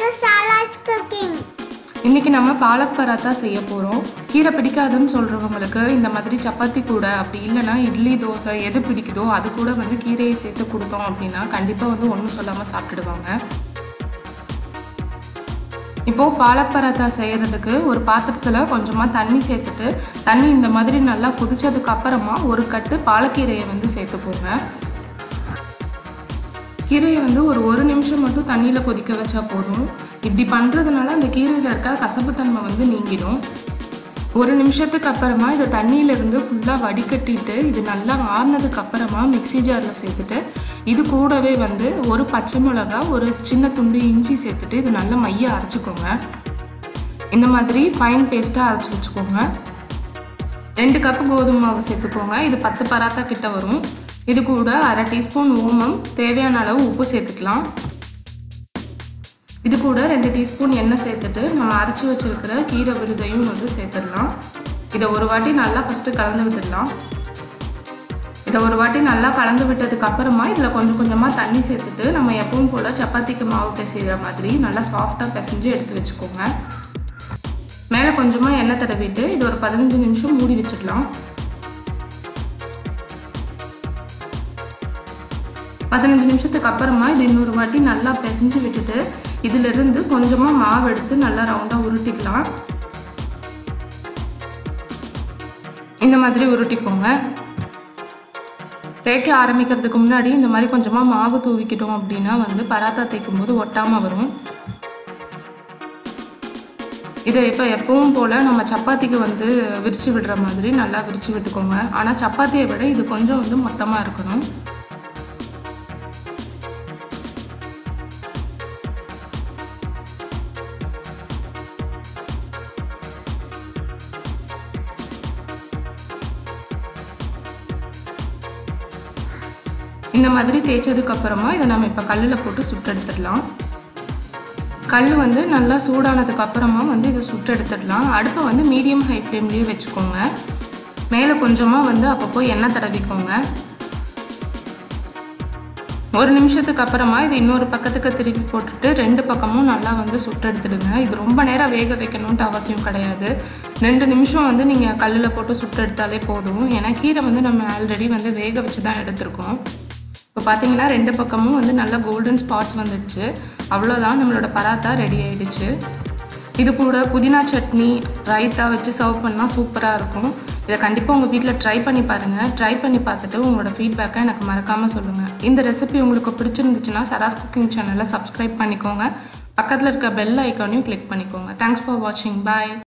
to Sala's Cooking. இன்றைக்கி நம்ம பாலக் பராத்தா செய்ய போகிறோம் கீரை பிடிக்காதுன்னு சொல்கிறவங்களுக்கு இந்த மாதிரி சப்பாத்தி கூட அப்படி இல்லைன்னா இட்லி தோசை எது பிடிக்குதோ அது கூட வந்து கீரையை சேர்த்து கொடுத்தோம் அப்படின்னா கண்டிப்பாக வந்து ஒன்றும் சொல்லாமல் சாப்பிட்டுடுவாங்க இப்போது பாலக் பராத்தா செய்கிறதுக்கு ஒரு பாத்திரத்தில் கொஞ்சமாக தண்ணி சேர்த்துட்டு தண்ணி இந்த மாதிரி நல்லா கொதிச்சதுக்கு அப்புறமா ஒரு கட்டு பாலக்கீரையை வந்து சேர்த்துக்கோங்க கீரையை வந்து ஒரு ஒரு நிமிஷம் மட்டும் தண்ணியில் கொதிக்க வச்சா போதும் இப்படி பண்ணுறதுனால அந்த கீரையில் இருக்க கசப்புத்தன்மை வந்து நீங்கிடும் ஒரு நிமிஷத்துக்கு அப்புறமா இதை தண்ணியிலேருந்து ஃபுல்லாக வடிகட்டிட்டு இது நல்லா ஆறுனதுக்கு அப்புறமா மிக்ஸி ஜாரில் சேர்த்துட்டு இது கூடவே வந்து ஒரு பச்சை மிளகா ஒரு சின்ன துண்டு இஞ்சி சேர்த்துட்டு இது நல்லா மைய அரைச்சிக்கோங்க இந்த மாதிரி ஃபைன் பேஸ்ட்டாக அரைச்சி வச்சுக்கோங்க ரெண்டு கப்பு கோதுமை மாவு சேர்த்துக்கோங்க இது பத்து பராத்தா கிட்ட வரும் இது கூட அரை டீஸ்பூன் ஓமம் தேவையான அளவு உப்பு சேர்த்துக்கலாம் இது கூட ரெண்டு டீஸ்பூன் எண்ணெய் சேர்த்துட்டு நம்ம அரைச்சி வச்சிருக்கிற கீரை விருதையும் வந்து சேர்த்துடலாம் இதை ஒரு வாட்டி நல்லா ஃபஸ்ட்டு கலந்து விட்டுடலாம் இதை ஒரு வாட்டி நல்லா கலந்து விட்டதுக்கு அப்புறமா இதில் கொஞ்சம் கொஞ்சமாக தண்ணி சேர்த்துட்டு நம்ம எப்பவும் போல் சப்பாத்திக்கு மாவு பிசைகிற மாதிரி நல்லா சாஃப்டாக பிசைஞ்சு எடுத்து வச்சுக்கோங்க மேலே கொஞ்சமாக எண்ணெய் தடவிட்டு இது ஒரு பதினஞ்சு நிமிஷம் மூடி வச்சிடலாம் பதினஞ்சு நிமிஷத்துக்கு அப்புறமா இது இன்னொரு வாட்டி நல்லா பிசைஞ்சு விட்டுட்டு இதிலிருந்து கொஞ்சமாக மாவு எடுத்து நல்லா ரவுண்டாக உருட்டிக்கலாம் இந்த மாதிரி உருட்டிக்கோங்க தேய்க்க ஆரம்பிக்கிறதுக்கு முன்னாடி இந்த மாதிரி கொஞ்சமாக மாவு தூவிக்கிட்டோம் அப்படின்னா வந்து பராத்தா தேய்க்கும் போது ஒட்டாமல் வரும் இதை இப்போ எப்பவும் போல் நம்ம சப்பாத்திக்கு வந்து விரித்து விடுற மாதிரி நல்லா விரித்து விட்டுக்கோங்க ஆனால் சப்பாத்தியை விட இது கொஞ்சம் வந்து மொத்தமாக இருக்கணும் இந்த மாதிரி தேய்ச்சதுக்கு அப்புறமா இதை நம்ம இப்போ கல்லில் போட்டு சுட்டெடுத்துடலாம் கல் வந்து நல்லா சூடானதுக்கு அப்புறமா வந்து இதை சுட்டெடுத்துடலாம் அடுப்பை வந்து மீடியம் ஹை ஃப்ளேம்லேயே வச்சுக்கோங்க மேலே கொஞ்சமாக வந்து அப்பப்போ எண்ணெய் தடவிக்கோங்க ஒரு நிமிஷத்துக்கு அப்புறமா இது இன்னொரு பக்கத்துக்கு திருப்பி போட்டுட்டு ரெண்டு பக்கமும் நல்லா வந்து சுட்டெடுத்துடுங்க இது ரொம்ப நேரம் வேக வைக்கணுன்ட்டு அவசியம் கிடையாது ரெண்டு நிமிஷம் வந்து நீங்கள் கல்லில் போட்டு சுட்டெடுத்தாலே போதும் ஏன்னா கீரை வந்து நம்ம ஆல்ரெடி வந்து வேக வச்சு தான் எடுத்திருக்கோம் இப்போ பார்த்தீங்கன்னா ரெண்டு பக்கமும் வந்து நல்ல கோல்டன் ஸ்பாட்ஸ் வந்துடுச்சு அவ்வளோதான் நம்மளோட பராத்தா ரெடி ஆயிடுச்சு இது கூட புதினா சட்னி ரைத்தா வச்சு சர்வ் பண்ணால் சூப்பராக இருக்கும் இதை கண்டிப்பாக உங்கள் வீட்டில் ட்ரை பண்ணி பாருங்கள் ட்ரை பண்ணி பார்த்துட்டு உங்களோட ஃபீட்பேக்கை எனக்கு மறக்காமல் சொல்லுங்கள் இந்த ரெசிபி உங்களுக்கு பிடிச்சிருந்துச்சுன்னா சராஸ் குக்கிங் சேனலை சப்ஸ்கிரைப் பண்ணிக்கோங்க பக்கத்தில் இருக்க பெல் ஐக்கானையும் கிளிக் பண்ணிக்கோங்க தேங்க்ஸ் ஃபார் வாட்சிங் பாய்